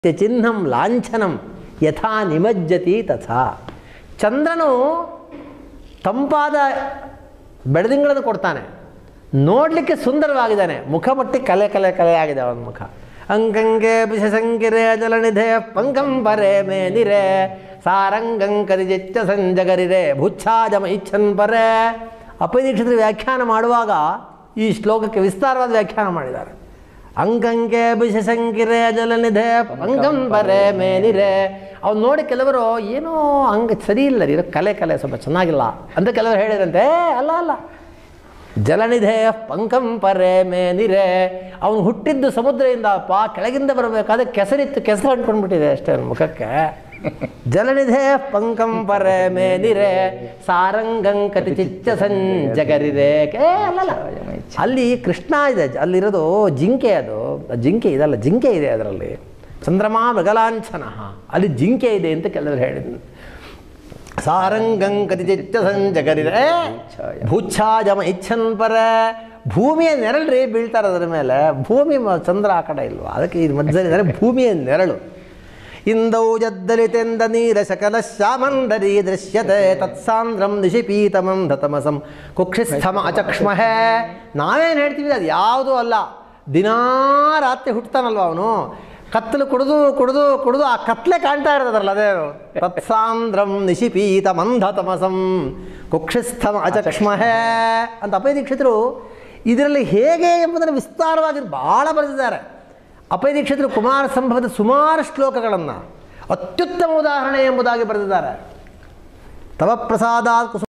ಚಿಹ್ನಂ ಲಾಂಛನಂ ಯಥಾ ನಿಮಜ್ಜತಿ ತಥಾ ಚಂದ್ರನು ತಂಪಾದ ಬೆಳದಿಂಗಳನ್ನು ಕೊಡ್ತಾನೆ ನೋಡಲಿಕ್ಕೆ ಸುಂದರವಾಗಿದ್ದಾನೆ ಮುಖಪಟ್ಟಿ ಕಲೆ ಕಲೆ ಕಲೆ ಆಗಿದೆ ಅವನ ಮುಖ ಅಂಗಂಗೆ ಬಿಷಸಂಗಿರೆ ಜಲನಿಧೆ ಪಂಕಂ ಪರೆ ಮೇನಿರೆ ಸಾರಂಗಂ ಕದಿಜಿಚ್ಚ ಸಂಜಗರಿರೆ ಭುಚ್ಛಾಜಮ ಇಚ್ಛನ್ ಪರೆ ಅಪದೀಕ್ಷಿತರು ವ್ಯಾಖ್ಯಾನ ಮಾಡುವಾಗ ಈ ಶ್ಲೋಕಕ್ಕೆ ವಿಸ್ತಾರವಾದ ವ್ಯಾಖ್ಯಾನ ಮಾಡಿದ್ದಾರೆ ಅಂಗಂಗೆ ಬಿಷಸಂಗಿರೆ ಜಲನಿಧೆ ಪಂಕಂ ಪರೆ ಮೇನಿರೆ ಅವ್ನು ನೋಡಿ ಕೆಲವರು ಏನೋ ಹಂಗೆ ಸರಿ ಇಲ್ಲ ರೀ ಇದು ಕಲೆ ಕಲೆ ಸ್ವಲ್ಪ ಚೆನ್ನಾಗಿಲ್ಲ ಅಂತ ಕೆಲವರು ಹೇಳಿದ್ರಂತೆ "ಏ, ಅಲ್ಲ ಅಲ್ಲ ಜಲನಿಧೆ ಪಂಕಂ ಪರೆ ಮೇನಿರೆ ಅವನು ಹುಟ್ಟಿದ್ದು ಸಮುದ್ರದಿಂದ ಪಾ ಕೆಳಗಿಂದ ಬರಬೇಕಾದ್ರೆ ಕೆಸರಿತ್ತು ಕೆಸರು ಅಂಟ್ಕೊಂಡ್ಬಿಟ್ಟಿದೆ ಅಷ್ಟೇ ಅವ್ನ ಮುಖಕ್ಕೆ ಜಲನಿಧೆ ಪಂಕಂ ಪರೆ ಮೇನಿರೆ ಸಾರಂಗಂ ಕತಿ ಚಿಚ್ಚ ಸಂಜಗರಿರೆ ಏ ಅಲ್ಲಲ್ಲ ಅಲ್ಲಿ ಕೃಷ್ಣ ಇದೆ ಅಲ್ಲಿರೋದು ಜಿಂಕೆ ಅದು ಜಿಂಕೆ ಇದಲ್ಲ ಜಿಂಕೆ ಇದೆ ಅದರಲ್ಲಿ ಚಂದ್ರಮಾ ಮೃಗಲಾಂಛನ ಅಲ್ಲಿ ಜಿಂಕೆ ಇದೆ ಅಂತ ಕೆಲವರು ಹೇಳಿದ್ರು ಸಾರಂಗಂ ಕತಿ ಚಿತ್ತ ಸಂಜಗರಿರೆ ಭೂಚ್ಛಾಜಮ ಇಚ್ಛನ್ ಪರ ಭೂಮಿಯ ನೆರಳು ರೀ ಬೀಳ್ತಾರೆ ಅದರ ಮೇಲೆ ಭೂಮಿ ಮ- ಚಂದ್ರ ಆ ಕಡೆ ಇಲ್ವಾ ಅದಕ್ಕೆ ಇದು ಮಧ್ಯದಲ್ಲಿ ಭೂಮಿಯ ನೆರಳು ಇಂದೌ ಜದ್ದಲಿತೆಂದ ನೀರ ಸಕಲ ಶ್ಯಾಮಂದರಿ ದೃಶ್ಯತೆ ತತ್ಸಾಂದ್ರಂ ನಿಶಿಪೀತಮಂ ಧತಮಸಂ ಕುಕ್ಷಿಸ್ಥಮ ಅಚಕ್ಷ್ಮಹೇ ನಾವೇನು ಹೇಳ್ತೀವಿ ಅದು ಯಾವುದೂ ಅಲ್ಲ ದಿನಾ ರಾತ್ರಿ ಹುಟ್ಟತಾನಲ್ವ ಅವನು ಕತ್ತಲು ಕುಡಿದು ಕುಡಿದು ಕುಡಿದು ಆ ಕತ್ಲೆ ಕಾಣ್ತಾ ಇರೋದಲ್ಲ ಅದೇ ತತ್ಸಾಂದ್ರಂ ನಿಶಿಪೀತ ಮಂಧತಮಸಂ ಕುಕ್ಷಿಸ್ಥಮ ಅಚಕ್ಷ್ಮಹೇ ಅಂತ ಅಪಯ ದೀಕ್ಷಿತರು ಇದರಲ್ಲಿ ಹೇಗೆ ಎಂಬುದನ್ನು ವಿಸ್ತಾರವಾಗಿ ಭಾಳ ಬರೆದಿದ್ದಾರೆ ಅಪಯ ದೀಕ್ಷಿತರು ಕುಮಾರ ಸಂಭವದ ಸುಮಾರು ಶ್ಲೋಕಗಳನ್ನು ಅತ್ಯುತ್ತಮ ಉದಾಹರಣೆ ಎಂಬುದಾಗಿ ಬರೆದಿದ್ದಾರೆ ತವ ಪ್ರಸಾದಾತ್ ಕುಸುಮ